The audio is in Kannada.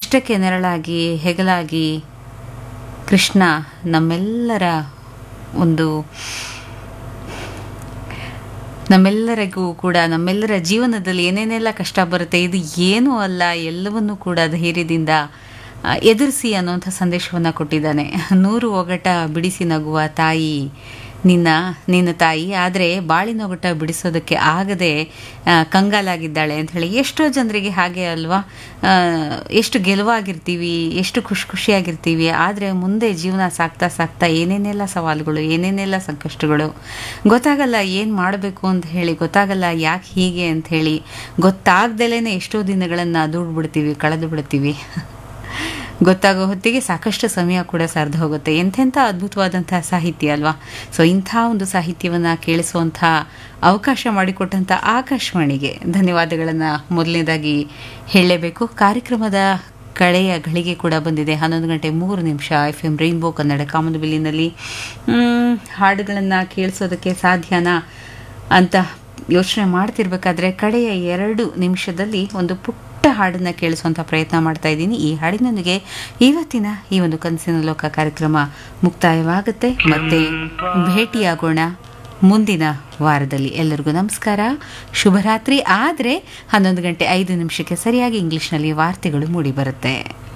ಕಷ್ಟಕ್ಕೆ ನೆರಳಾಗಿ ಹೆಗಲಾಗಿ ಕೃಷ್ಣ ನಮ್ಮೆಲ್ಲರ ಒಂದು ನಮ್ಮೆಲ್ಲರಿಗೂ ಕೂಡ ನಮ್ಮೆಲ್ಲರ ಜೀವನದಲ್ಲಿ ಏನೇನೆಲ್ಲ ಕಷ್ಟ ಬರುತ್ತೆ ಇದು ಏನೂ ಅಲ್ಲ ಎಲ್ಲವನ್ನೂ ಕೂಡ ಧೈರ್ಯದಿಂದ ಆ, ಎದುರಿಸಿ ಅನ್ನುವಂಥ ಸಂದೇಶವನ್ನು ಕೊಟ್ಟಿದ್ದಾನೆ ನೂರು ಒಗಟ ಬಿಡಿಸಿ ನಗುವ ತಾಯಿ ನಿನ್ನ ನಿನ್ನ ತಾಯಿ ಆದರೆ ಬಾಳಿನೊಗಟ ಬಿಡಿಸೋದಕ್ಕೆ ಆಗದೆ ಆ, ಕಂಗಾಲಾಗಿದ್ದಾಳೆ ಅಂತ ಹೇಳಿ ಎಷ್ಟೋ ಜನರಿಗೆ ಹಾಗೆ ಅಲ್ವಾ ಆ, ಎಷ್ಟು ಗೆಲುವಾಗಿರ್ತೀವಿ ಎಷ್ಟು ಖುಷಿ ಖುಷಿಯಾಗಿರ್ತೀವಿ ಆದರೆ ಮುಂದೆ ಜೀವನ ಸಾಕ್ತಾ ಸಾಕ್ತಾ ಏನೇನೆಲ್ಲ ಸವಾಲುಗಳು ಏನೇನೆಲ್ಲ ಸಂಕಷ್ಟಗಳು ಗೊತ್ತಾಗಲ್ಲ ಏನು ಮಾಡಬೇಕು ಅಂತ ಹೇಳಿ ಗೊತ್ತಾಗಲ್ಲ ಯಾಕೆ ಹೀಗೆ ಅಂತ ಹೇಳಿ ಗೊತ್ತಾಗ್ದಲೇ ಎಷ್ಟೋ ದಿನಗಳನ್ನು ದೂಡ್ ಬಿಡ್ತೀವಿ ಕಳೆದು ಬಿಡ್ತೀವಿ ಗೊತ್ತಾಗೋ ಹೊತ್ತಿಗೆ ಸಾಕಷ್ಟು ಸಮಯ ಕೂಡ ಸರಿದು ಹೋಗುತ್ತೆ ಎಂಥೆಂಥ ಅದ್ಭುತವಾದಂತಹ ಸಾಹಿತ್ಯ ಅಲ್ವಾ ಸೊ ಇಂಥ ಒಂದು ಸಾಹಿತ್ಯವನ್ನು ಕೇಳಿಸುವಂಥ ಅವಕಾಶ ಮಾಡಿಕೊಟ್ಟಂಥ ಆಕಾಶವಾಣಿಗೆ ಧನ್ಯವಾದಗಳನ್ನು ಮೊದಲನೇದಾಗಿ ಹೇಳಲೇಬೇಕು ಕಾರ್ಯಕ್ರಮದ ಕಳೆಯ ಗಳಿಗೆ ಕೂಡ ಬಂದಿದೆ ಹನ್ನೊಂದು ಗಂಟೆ ಮೂರು ನಿಮಿಷ ಎಫ್ ಎಂ ರೈನ್ಬೋ ಕನ್ನಡ ಕಾಮನಬಿಲ್ಲಿನಲ್ಲಿ ಹಾಡುಗಳನ್ನು ಕೇಳಿಸೋದಕ್ಕೆ ಸಾಧ್ಯನಾ ಅಂತ ಯೋಚನೆ ಮಾಡ್ತಿರ್ಬೇಕಾದ್ರೆ ಕಡೆಯ ಎರಡು ನಿಮಿಷದಲ್ಲಿ ಒಂದು ಪುಟ್ಟ ಹಾಡನ್ನು ಕೇಳಿಸುವಂಥ ಪ್ರಯತ್ನ ಮಾಡ್ತಾ ಇದ್ದೀನಿ ಈ ಹಾಡಿನೊಂದಿಗೆ ಇವತ್ತಿನ ಈ ಒಂದು ಕನಸಿನ ಲೋಕ ಕಾರ್ಯಕ್ರಮ ಮುಕ್ತಾಯವಾಗುತ್ತೆ ಮತ್ತೆ ಭೇಟಿಯಾಗೋಣ ಮುಂದಿನ ವಾರದಲ್ಲಿ ಎಲ್ಲರಿಗೂ ನಮಸ್ಕಾರ ಶುಭರಾತ್ರಿ ಆದರೆ ಹನ್ನೊಂದು ಗಂಟೆ ಐದು ನಿಮಿಷಕ್ಕೆ ಸರಿಯಾಗಿ ಇಂಗ್ಲಿಷ್ನಲ್ಲಿ ವಾರ್ತೆಗಳು ಮೂಡಿಬರುತ್ತೆ